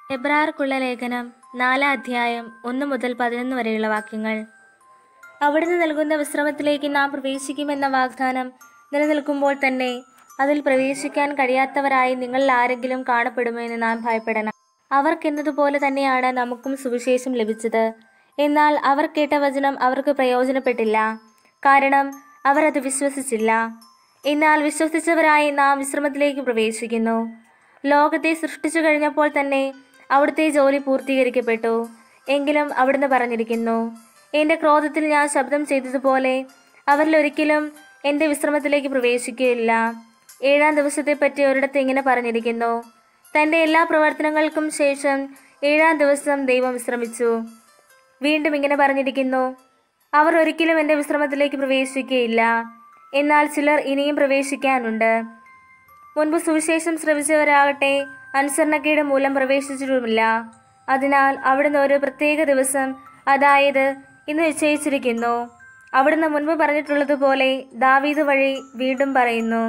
എബ്രാർക്കുള്ള ലേഖനം നാലാം അധ്യായം ഒന്ന് മുതൽ പതിനൊന്ന് വരെയുള്ള വാക്യങ്ങൾ അവിടുന്ന് നൽകുന്ന വിശ്രമത്തിലേക്ക് നാം പ്രവേശിക്കുമെന്ന വാഗ്ദാനം നിലനിൽക്കുമ്പോൾ തന്നെ അതിൽ പ്രവേശിക്കാൻ കഴിയാത്തവരായി നിങ്ങളിൽ ആരെങ്കിലും കാണപ്പെടുമോ എന്ന് നാം ഭയപ്പെടണം അവർക്കെന്നതുപോലെ തന്നെയാണ് നമുക്കും സുവിശേഷം ലഭിച്ചത് എന്നാൽ അവർ കേട്ട വചനം അവർക്ക് പ്രയോജനപ്പെട്ടില്ല കാരണം അവർ അത് വിശ്വസിച്ചില്ല എന്നാൽ വിശ്വസിച്ചവരായി നാം വിശ്രമത്തിലേക്ക് പ്രവേശിക്കുന്നു ലോകത്തെ സൃഷ്ടിച്ചു കഴിഞ്ഞപ്പോൾ തന്നെ അവിടുത്തെ ജോലി പൂർത്തീകരിക്കപ്പെട്ടു എങ്കിലും അവിടുന്ന് പറഞ്ഞിരിക്കുന്നു എൻ്റെ ക്രോധത്തിൽ ഞാൻ ശബ്ദം ചെയ്തതുപോലെ അവരിലൊരിക്കലും എൻ്റെ വിശ്രമത്തിലേക്ക് പ്രവേശിക്കുകയില്ല ഏഴാം ദിവസത്തെപ്പറ്റി ഒരിടത്ത് ഇങ്ങനെ പറഞ്ഞിരിക്കുന്നു തൻ്റെ എല്ലാ പ്രവർത്തനങ്ങൾക്കും ശേഷം ഏഴാം ദിവസം ദൈവം വിശ്രമിച്ചു വീണ്ടും ഇങ്ങനെ പറഞ്ഞിരിക്കുന്നു അവർ ഒരിക്കലും എൻ്റെ വിശ്രമത്തിലേക്ക് പ്രവേശിക്കുകയില്ല എന്നാൽ ചിലർ ഇനിയും പ്രവേശിക്കാനുണ്ട് മുൻപ് സുവിശേഷം ശ്രവിച്ചവരാകട്ടെ അനുസരണക്കേട് മൂലം പ്രവേശിച്ചിട്ടുമില്ല അതിനാൽ അവിടുന്ന് ഒരു പ്രത്യേക ദിവസം അതായത് ഇന്ന് നിശ്ചയിച്ചിരിക്കുന്നു അവിടുന്ന് മുൻപ് പറഞ്ഞിട്ടുള്ളതുപോലെ ദാവീദ് വഴി വീണ്ടും പറയുന്നു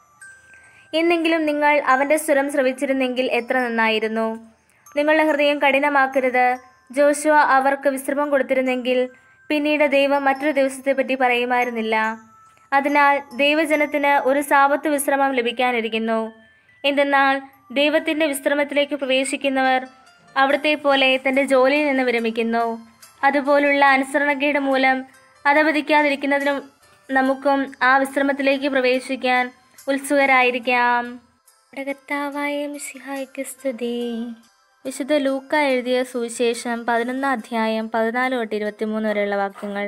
എന്നെങ്കിലും നിങ്ങൾ അവന്റെ സ്വരം ശ്രവിച്ചിരുന്നെങ്കിൽ എത്ര നന്നായിരുന്നു നിങ്ങളുടെ ഹൃദയം കഠിനമാക്കരുത് ജോഷുവ അവർക്ക് വിശ്രമം കൊടുത്തിരുന്നെങ്കിൽ പിന്നീട് ദൈവം മറ്റൊരു ദിവസത്തെപ്പറ്റി പറയുമായിരുന്നില്ല അതിനാൽ ദൈവജനത്തിന് ഒരു സാപത്ത് വിശ്രമം ലഭിക്കാനിരിക്കുന്നു എന്തെന്നാൽ ദൈവത്തിന്റെ വിശ്രമത്തിലേക്ക് പ്രവേശിക്കുന്നവർ അവിടുത്തെ പോലെ തന്റെ ജോലിയിൽ നിന്ന് വിരമിക്കുന്നു അതുപോലുള്ള അനുസരണക്കേട് മൂലം അധപതിക്കാതിരിക്കുന്നതിനും നമുക്കും ആ വിശ്രമത്തിലേക്ക് പ്രവേശിക്കാൻ ഉത്സുകരായിരിക്കാം കർത്താവായ മിശിഹായ്ക്ക് സ്തുതി വിശുദ്ധ ലൂക്ക എഴുതിയ സുവിശേഷം പതിനൊന്നാം അധ്യായം പതിനാല് തൊട്ട് ഇരുപത്തിമൂന്ന് വരെയുള്ള വാക്യങ്ങൾ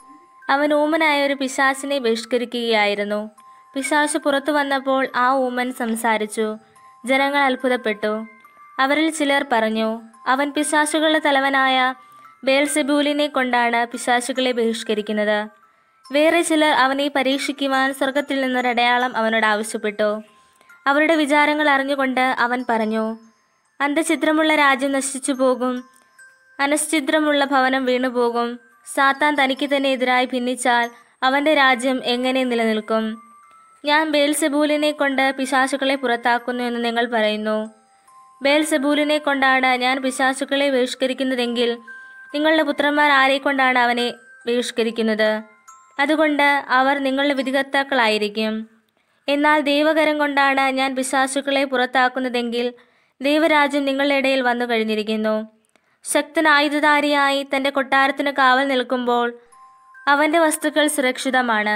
അവൻ ഊമനായ ഒരു പിശാചിനെ ബഹിഷ്കരിക്കുകയായിരുന്നു പിശാച് പുറത്തു വന്നപ്പോൾ ആ ഊമൻ സംസാരിച്ചു ജനങ്ങൾ അത്ഭുതപ്പെട്ടു അവരിൽ ചിലർ പറഞ്ഞു അവൻ പിശാചുകളുടെ തലവനായ ബേൽസെബൂലിനെ കൊണ്ടാണ് പിശാചുകളെ ബഹിഷ്കരിക്കുന്നത് വേറെ ചിലർ അവനെ പരീക്ഷിക്കുവാൻ സ്വർഗത്തിൽ നിന്നൊരടയാളം അവനോട് ആവശ്യപ്പെട്ടു അവരുടെ വിചാരങ്ങൾ അറിഞ്ഞുകൊണ്ട് അവൻ പറഞ്ഞു അന്തചിത്രമുള്ള രാജ്യം നശിച്ചു പോകും അനശ്ചിദ്രമുള്ള ഭവനം വീണുപോകും സാത്താൻ തനിക്ക് തന്നെ എതിരായി ഭിന്നിച്ചാൽ അവന്റെ രാജ്യം എങ്ങനെ നിലനിൽക്കും ഞാൻ ബേൽസെബൂലിനെ കൊണ്ട് പിശാചുക്കളെ പുറത്താക്കുന്നു എന്ന് നിങ്ങൾ പറയുന്നു ബേൽസെബൂലിനെ കൊണ്ടാണ് ഞാൻ പിശാചുക്കളെ ബഹിഷ്കരിക്കുന്നതെങ്കിൽ നിങ്ങളുടെ പുത്രന്മാർ ആരെ കൊണ്ടാണ് അവനെ ബഹിഷ്കരിക്കുന്നത് അതുകൊണ്ട് അവർ നിങ്ങളുടെ വിധികർത്താക്കളായിരിക്കും എന്നാൽ ദൈവകരം കൊണ്ടാണ് ഞാൻ പിശാചുക്കളെ പുറത്താക്കുന്നതെങ്കിൽ ദൈവരാജ്യം നിങ്ങളുടെ ഇടയിൽ വന്നു കഴിഞ്ഞിരിക്കുന്നു ശക്തൻ ആയുധധാരിയായി തന്റെ കൊട്ടാരത്തിന് കാവൽ നിൽക്കുമ്പോൾ അവന്റെ വസ്തുക്കൾ സുരക്ഷിതമാണ്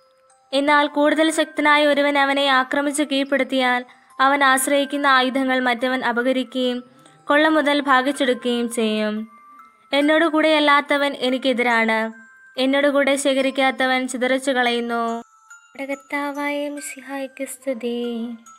എന്നാൽ കൂടുതൽ ശക്തനായ ഒരുവൻ അവനെ ആക്രമിച്ച് കീഴ്പ്പെടുത്തിയാൽ അവൻ ആശ്രയിക്കുന്ന ആയുധങ്ങൾ മറ്റവൻ അപകരിക്കുകയും കൊള്ള മുതൽ ഭാഗിച്ചെടുക്കുകയും ചെയ്യും എന്നോട് കൂടെ അല്ലാത്തവൻ എനിക്കെതിരാണ് എന്നോട് കൂടെ ശേഖരിക്കാത്തവൻ ചിതറിച്ചു കളയുന്നു കർത്താവായ മിശിഹായ്ക്ക് സ്തുതി